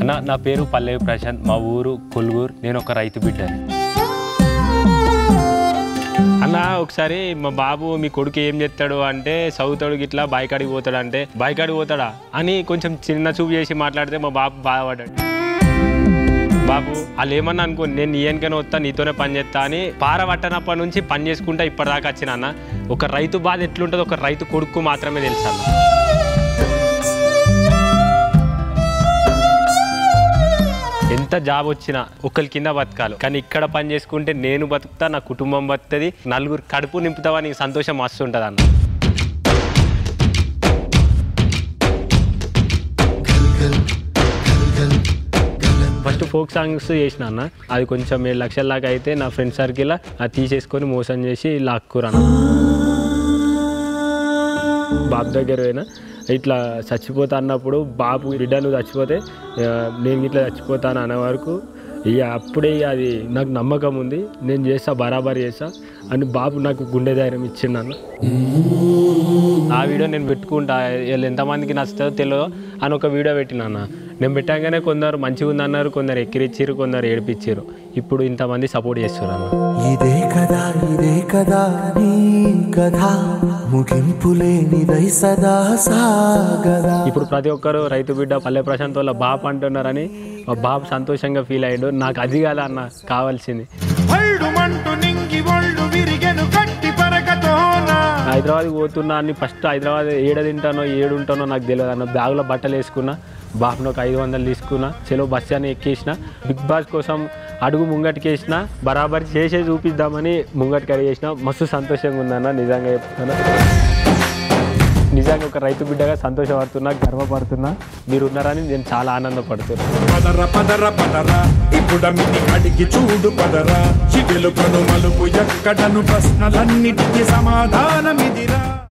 అన్న నా పేరు పల్లవి ప్రశాంత్ మా ఊరు కొలుగూరు నేను ఒక రైతు బిడ్డని అన్న ఒకసారి మా బాబు మీ కొడుకు ఏం చేస్తాడు అంటే చదువుతాడు గిట్లా బాయికాడికి పోతాడు అంటే బాయికాడికి పోతాడా అని కొంచెం చిన్న చూపు చేసి మాట్లాడితే మా బాబు బాధపడ్డాడు బాబు వాళ్ళు ఏమన్నా అనుకో నేను నీ వెనకనే వస్తా నీతోనే పని చేస్తా అని పార పట్టనప్పటి నుంచి పని చేసుకుంటా ఇప్పటిదాకా వచ్చిన అన్న ఒక రైతు బాధ ఎట్లుంటుందో ఒక రైతు కొడుకు మాత్రమే తెలుసు అన్న ఎంత జాబ్ వచ్చినా ఒకరి కింద బతకాలి కానీ ఇక్కడ పని చేసుకుంటే నేను బతుకుతా నా కుటుంబం బతుకుతుంది నలుగురు కడుపు నింపుతావా నీకు సంతోషం మస్తు ఉంటుంది అన్న ఫస్ట్ ఫోక్ సాంగ్స్ చేసిన అన్న అది కొంచెం ఏడు లక్షల దాకా అయితే నా ఫ్రెండ్ సర్కిల్ అది తీసేసుకొని మోసం చేసి లాక్కురన్న బాబు దగ్గర పోయినా ఇట్లా చచ్చిపోతా అన్నప్పుడు బాబు బిడ్డ నువ్వు చచ్చిపోతే ఆ, నేను ఇట్లా చచ్చిపోతాను అనే వరకు ఇక అప్పుడే ఇక అది నాకు నమ్మకం ఉంది నేను చేస్తా బరాబర్ చేస్తా అని బాబు నాకు గుండె ధైర్యం ఇచ్చిండు అన్న ఆ వీడియో నేను పెట్టుకుంటా వీళ్ళు ఎంతమందికి నచ్చుతుందో తెలియదు అని ఒక వీడియో పెట్టిన అన్న నేను పెట్టగానే కొందరు మంచిగా ఉందన్నారు కొందరు ఎక్కిరిచ్చారు కొందరు ఏడిపించారు ఇప్పుడు ఇంతమంది సపోర్ట్ చేస్తారు అన్న ఇదే కదా ఇదే కదా నీ కథ ముగింపు లేనిదై సదా సాగదా ఇప్పుడు ప్రతి ఒక్కరు రైతు బిడ్డ పల్లె ప్రశాంత్ వాళ్ళ బాబు అంటున్నారని మా బాబు సంతోషంగా ఫీల్ అయ్యాడు నాకు అది కాదా అన్న కావాల్సింది ఒళ్ళు మంటు నింగి ఒళ్ళు విరిగెను కట్టి పరకతోన హైదరాబాద్ పోతున్నా అని ఫస్ట్ హైదరాబాద్ ఏడ తింటానో ఏడు ఉంటానో నాకు తెలియదు అన్న బ్యాగ్లో బట్టలు వేసుకున్నా బాబును ఒక ఐదు వందలు తీసుకున్నా చెలో బస్ అని ఎక్కేసిన బిగ్ బాస్ కోసం అడుగు ముంగటికేసిన బరాబర్ చేసే చూపిద్దామని ముంగటికి అడిగేసిన మస్తు సంతోషంగా ఉందన్న నిజంగా చెప్తున్నా నిజంగా ఒక రైతు బిడ్డగా సంతోషపడుతున్నా గర్వపడుతున్నా మీరు ఉన్నారని నేను చాలా ఆనందపడుతున్నాను పదర పదర పదర ఇప్పుడమిటి అడిగి చూడు పదరా చిగులు కను మలుపు ఎక్కడను ప్రశ్నలన్నిటికీ సమాధానమిదిరా